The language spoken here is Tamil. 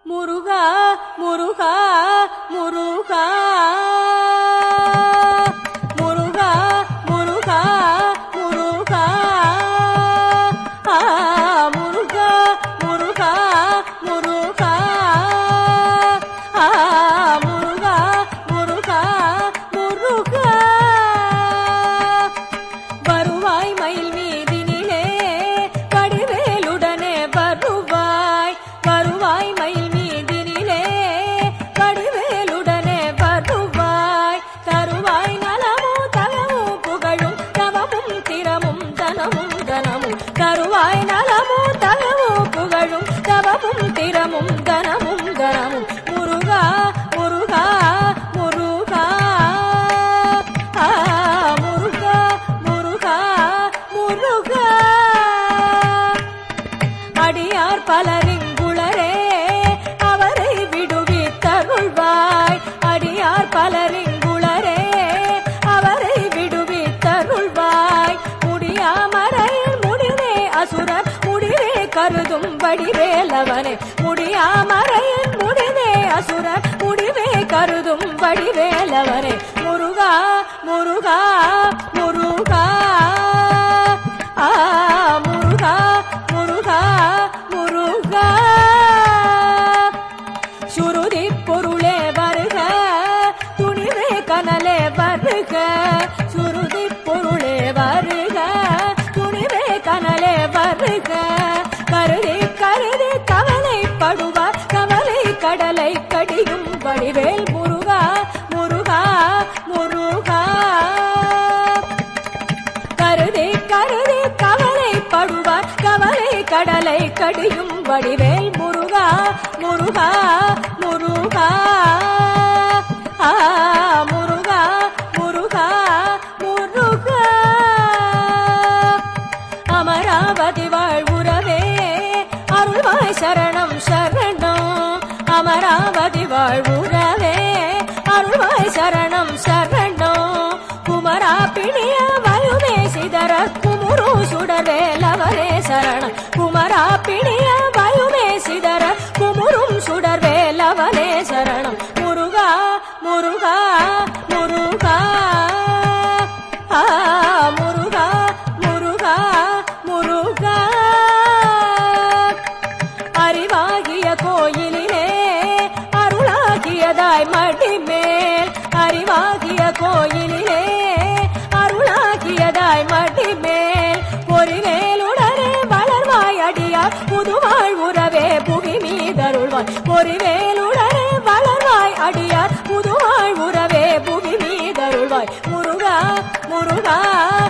முருகா முருகா முருகா முருகா முருகா முருகா ஆ, முருகா முருகா முருகா ஆ, முருகா முருகா முருகா வருவாய் மயில் மீதினிலே வடிவேலுடனே வருவாய் வருவாய் மயில் மீதினிலே வடிவேலுடனே வருவாய் தருவாய் நலமும் தவமும் புகழும் தவமும் திறமும் தனமும் தனமும் தருவாய் நலமும் தவமும் புகழும் தவமும் திறமும் தனமும் தனமும் முருகா முருகா முருகா ஆ, முருகா முருகா முருகா அடியார் பலரிங்குளரே அவரை விடுவித்தருள்வாய் அடியார் பலரிங்குளரே அவரை விடுவித்தருள்வாய் முடியாமறையில் முடிவே அசுரர் முடிவே கருதும் வடிவேலவனே முடியாமறையில் முடிவே அசுரர் முடிவே கருதும் வடிவேலவனே முருகா முருகா முருகா ஆ முருகா முருகா முருகா சுருதி பொருளே வருக துணிவே கனலே வருக சுருதி பொருளே வருக துணிவே கனலே வருக கருதி கருதி கவலைப்படுவார் கவலை கடலை கடியும் வடிவேல் முருகா முருகா முருகா கருதி கருதி கவலைப்படுவார் கவலை கடலை கடியும் வடிவேல் முருகா முருகா முருகா ஆ முருகா முருகா முருகா அமராவதி வாழ்வுறவே அருள்வாய் சரணம் சரணம் அமராவதி வாழ்வுறவே அருள்வாய் சரணம் சரணம் குமரா பிணிய வலுமே சிதற குமுரு சுடர்வேலவரே சரணம் குமரா பிணிய வலுமே சிதற குமுரும் சுடர்வேலவரே சரணம் முருகா முருகா முருகா ஆ முருகா முருகா முருகா அறிவாகிய கோயிலிலே அருளாகியதாய் மடிமேல் அறிவாகிய கோயிலிலே அருளாகியதாய் மடிமேல் பொறிவேலுடனே வளர்வாய் அடியார் புதுவாழ் உறவே புவி மீதருள்வாய் பொறிவேலுடனே வளர்வாய் அடியார் புதுவாழ் உறவே புவி மீதருள்வாய் முருகா முருகா